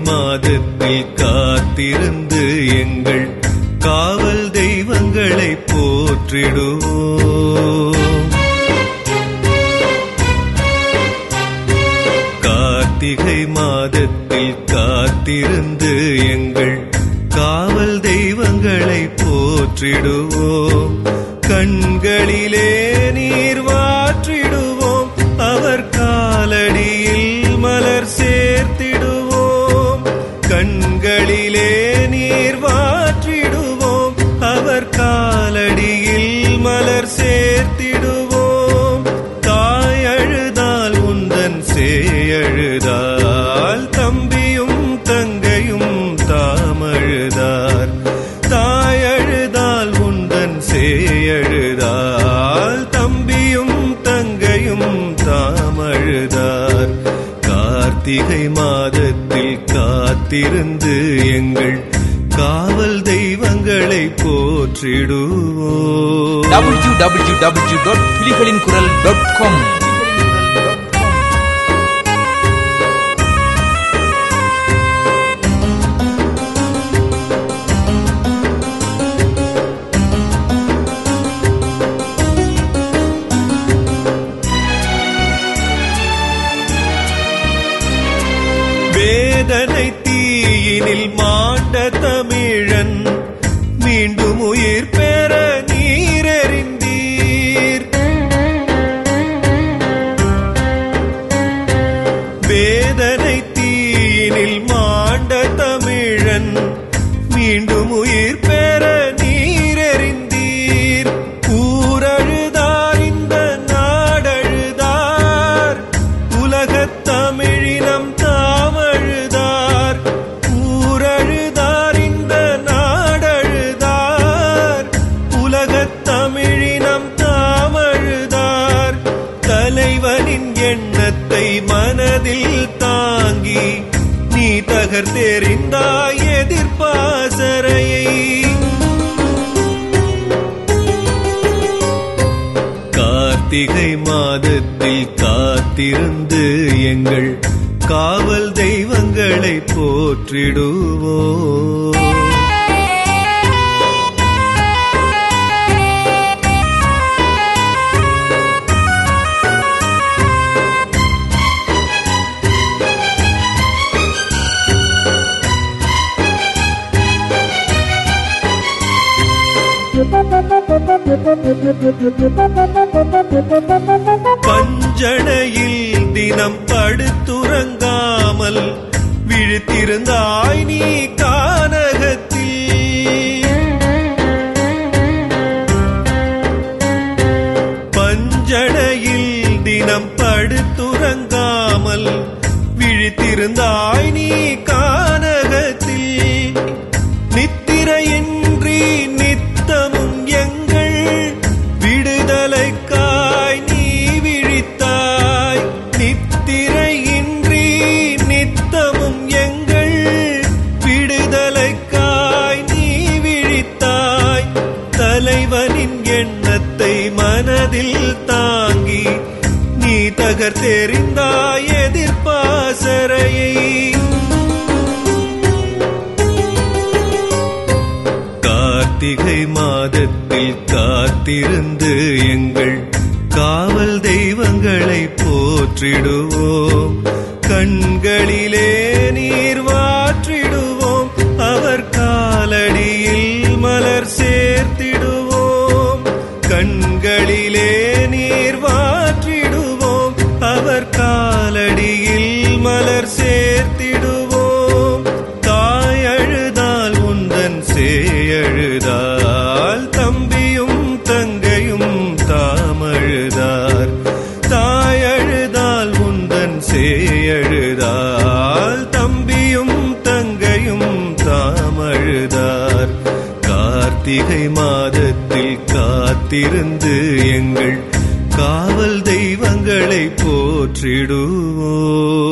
மாதத்தில் காத்திருந்து எங்கள் காவல் தெய்வங்களை போற்றிடுவோம் கார்த்திகை மாதத்தில் காத்திருந்து எங்கள் காவல் தெய்வங்களை போற்றிடுவோம் கண்களிலே நீர் வாற்றிடுவோம் அவர் காலடியில் மலர் சேர்த்திடுவோம் கண்களிலே நீர் வாற்றிடுவோம் அவர் காலடியில் மலர் சேர்த்திடுவோம் தாய் அழுதால் உந்தன் சேயழுதால் தம்பியும் தங்கையும் தாமழுதார் தாய் அழுதால் உந்தன் சேயழுதால் தம்பியும் தங்கையும் தாமழுதார் கார்த்திகை மாதத்தில் காத்திருந்து எங்கள் காவல் தெய்வங்களை போற்றிடுவோம் டபிள்யூ டபிள்யூ டபிள்யூ டாட் புலிகளின் குரல் டாட் காம் வேதனை தீயினில் மாண்ட தமிழன் மீண்டும் உயிர் பெற நீரெறிந்தீர் வேதனை தீயினில் மாண்ட தமிழன் மீண்டும் உயிர் பெற நீரெறிந்தீர் ஊரழுதார் இந்த நாடழுதார் உலகத் தமிழினம் தாமழுதார் ஊரழுதார் இந்த நாடழுதார் உலகத் தமிழினம் தாமழுதார் தலைவனின் எண்ணத்தை மனதில் தாங்கி நீ தகர்த்தெறிந்தாய் எதிர்பாசரையை கார்த்திகை மாதத்தில் காத்திருந்து எங்கள் காவல் தெய்வங்களை போற்றிடுவோம் பஞ்சணையில் தினம் படுத்துறங்காமல் விழித்திருந்தாய் நீ கானகத்தில் பஞ்சணையில் தினம் படுத்துறங்காமல் விழித்திருந்தாய் நீ கானகத்தில் நித்திரையின்றி நித்தமும் எங்கள் விடுதலைக்காய் நீ விழித்தாய் நித்திரையின்றி நித்தமும் எங்கள் விடுதலைக்காய் நீ விழித்தாய் தலைவனின் எண்ணத்தை மனதில் தாங்கி நீ தகர்த்தெறிந்தாய் எதிர்பாசரையை கார்த்திகை மாதத்தில் காத்திருந்து எங்கள் காவல் தெய்வங்களை போற்றிடுவோம் கண்களிலே நீர் வாற்றிடுவோம் அவர் காலடியில் மலர் சேர்த்திடுவோம் கண்களிலே நீர் வாற்றிடுவோம் அவர் காலடியில் மலர் சேர்த்திடுவோம் தாய் அழுதால் உந்தன் சேயழுதால் தம்பியும் தங்கையும் தாமழுதார் தாய் அழுதால் உந்தன் சேயழுதால் தம்பியும் தங்கையும் தாமழுதார் கார்த்திகை மாதத்தில் காத்திருந்து எங்கள் காவல் தெய்வங்களை போற்றிடுவோம்